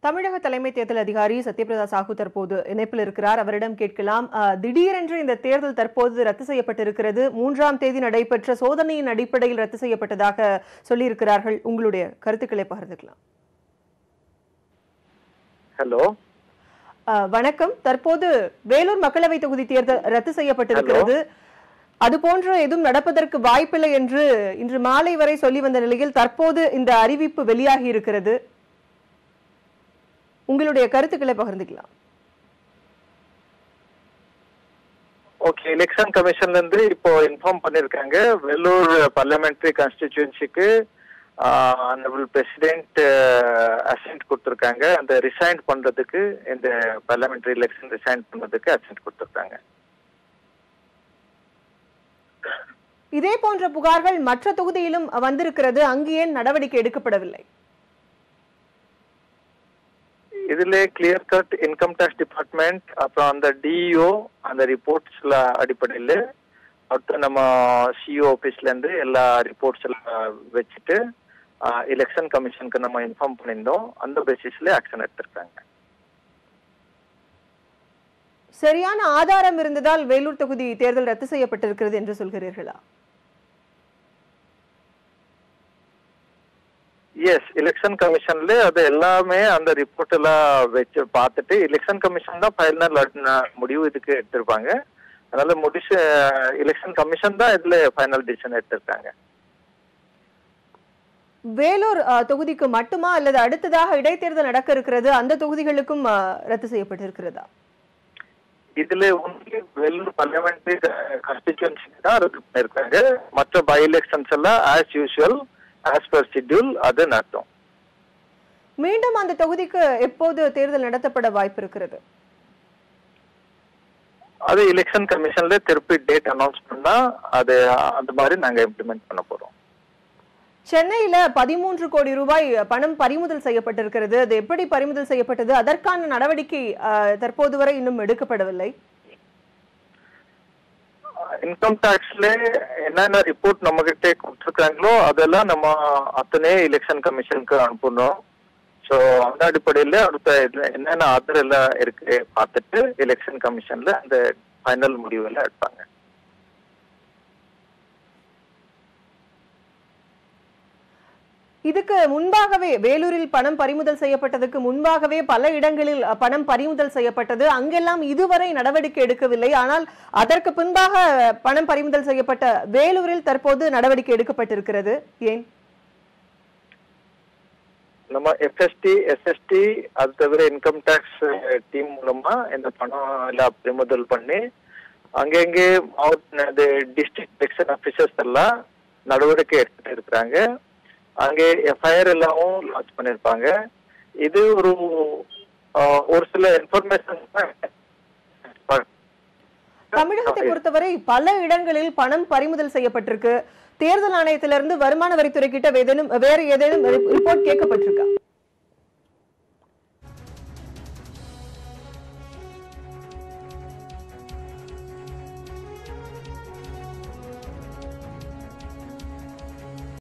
தமிழக தலைமை தேர்தல் அதிகாரி சத்யபிரதா சாஹூ தற்போது இணைப்பில் இருக்கிறார் அவரிடம் கேட்கலாம் அஹ், திடீரென்று இந்த தேர்தல் தற்போது ரத்து செய்யப்பட்டிருக்கிறது மூன்றாம் தேதி நடைபெற்ற சோதனையின் அடிப்படையில் ரத்து செய்யப்பட்டதாக சொல்லியிருக்கிறார்கள் உங்களுடைய கருத்துக்களை பகிர்ந்துக்கலாம் ஹலோ அஹ், வணக்கம் தற்போது வேலூர் மக்களவை தொகுதி தேர்தல் ரத்து செய்யப்பட்டிருக்கிறது அது போன்று எதுவும் நடப்பதற்கு வாய்ப்பில்லை என்று இன்று மாலை வரை சொல்லி வந்த நிலையில் தற்போது இந்த அறிவிப்பு வெளியாகி இருக்கிறது உங்களுடைய கருத்துக்களை பகிர்ந்துக்கலாம் ஓகே எலெக்ஷன் கமிஷன்ல இருந்து இப்போ இன்ஃபார்ம் பண்ணிருக்காங்க வெள்ளூர் பார்லிமெண்டரி கான்ஸ்டிடியூன்சிக்கு ஆனபிள் பிரசிடென்ட் அசென்ட் கொடுத்துருக்காங்க அந்த ரிசைன் பண்றதுக்கு இந்த பார்லிமெண்டரி எலெக்ஷன் ரிசைன் பண்றதுக்கு அசென்ட் கொடுத்துருக்காங்க இதே போன்ற புகார்கள் மற்ற தொகுதியிலும் வந்திருக்கிறது அங்கு ஏன் நடவடிக்கை எடுக்கப்படவில்லை இதுல clear cut income tax department அப்புறம் அந்த டிஇஓ அந்த ரிப்போர்ட்ஸ்ல அடிப்படையில் அடுத்து நம்ம சிஓ ஆஃபீஸ்ல இருந்து எல்லா ரிப்போர்ட்ஸ் எல்லாம் வச்சுட்டு எலெக்ஷன் கமிஷனுக்கு நம்ம இன்ஃபார்ம் பண்ணியிருந்தோம் அந்த பேசிஸ்ல ஆக்ஷன் எடுத்திருக்காங்க சரியான ஆதாரம் இருந்ததால் வேலூர் தொகுதி தேர்தல் ரத்து செய்யப்பட்டிருக்கிறது என்று சொல்கிறீர்களா எஸ் எலெக்ஷன் கமிஷன்ல அது எல்லாமே அந்த ரிப்போர்ட் எல்லாம் வச்சு பார்த்துட்டு எலெக்ஷன் கமிஷன் தான் ஃபைனல் முடிவு இதுக்கு எடுத்திருப்பாங்க அதனால முடிச்சு எலெக்ஷன் கமிஷன் தான் இதுல ஃபைனல் டிசிஷன் எடுத்திருக்காங்க வேலூர் அஹ், தொகுதிக்கு மட்டுமா அல்லது அடுத்ததாக இடைத்தேர்தல் நடக்க இருக்கிறது அந்த தொகுதிகளுக்கும் அஹ், ரத்து செய்யப்பட்டிருக்கிறதா இதுல ஒன்லி வெள்ளூர் பார்லிமெண்டரி கான்ஸ்டிடியூன்சி தான் ரத்து பண்ணிருக்காங்க மற்ற பை எலெக்ஷன்ஸ் எல்லாம் as usual as per schedule அது நடத்தும் மீண்டும் அந்த தொகுதிக்கு எப்போது தேர்தல் நடத்தப்பட வாய்ப்பு இருக்கிறது அது எலெக்ஷன் கமிஷன்ல திருப்பி டேட் அனௌன்ஸ் பண்ணா அது அந்த மாதிரி நாங்க இம்ப்ளிமெண்ட் பண்ண போறோம் சென்னையில பதிமூன்று கோடி ரூபாய் பணம் பறிமுதல் செய்யப்பட்டிருக்கிறது அது எப்படி பறிமுதல் செய்யப்பட்டது அதற்கான நடவடிக்கை அஹ், தற்போது வரை இன்னும் எடுக்கப்படவில்லை இன்கம் டாக்ஸ்ல என்னென்ன ரிப்போர்ட் நம்ம கிட்ட கொடுத்துருக்காங்களோ அதெல்லாம் நம்ம அத்தனை எலெக்ஷன் கமிஷனுக்கு அனுப்பணும் ஸோ அந்த அடிப்படையில அடுத்த இதுல என்னென்ன ஆதர் எல்லாம் இருக்கு பார்த்துட்டு எலெக்ஷன் கமிஷன்ல அந்த ஃபைனல் முடிவு எல்லாம் எடுப்பாங்க இதுக்கு முன்பாகவே வேலூரில் பணம் பறிமுதல் செய்யப்பட்டதுக்கு முன்பாகவே பல இடங்களில் அஹ், பணம் பறிமுதல் செய்யப்பட்டது அங்கெல்லாம் இதுவரை நடவடிக்கை எடுக்கவில்லை ஆனால் அதற்கு பின்பாக பணம் பறிமுதல் செய்யப்பட்ட வேலூரில் தற்போது நடவடிக்கை எடுக்கப்பட்டிருக்கிறது ஏன் நம்ம எஃப்எஸ்டி எஸ்எஸ்டி அது தவிர இன்கம் டேக்ஸ் டீம் மூலமா இந்த பணம் எல்லாம் பறிமுதல் பண்ணி அங்கங்கே மாவட்ட டிஸ்ட்ரிக்ட் எலெக்ஷன் ஆஃபீஸர்ஸ் எல்லாம் நடவடிக்கை எடுத்துட்டு இருக்கிறாங்க அங்கே எஃப்ஐஆர் எல்லாமும் லான்ச் பண்ணிருப்பாங்க இது ஒரு ஆஹ், ஒரு சில இன்ஃபர்மேஷன் தமிழகத்தை பொறுத்தவரை பல இடங்களில் பணம் பறிமுதல் செய்யப்பட்டிருக்கு தேர்தல் ஆணையத்திலிருந்து வருமான வரித்துறை கிட்ட ஏதேனும் வேற ஏதேனும் ரிப்போர்ட் கேட்கப்பட்டிருக்கா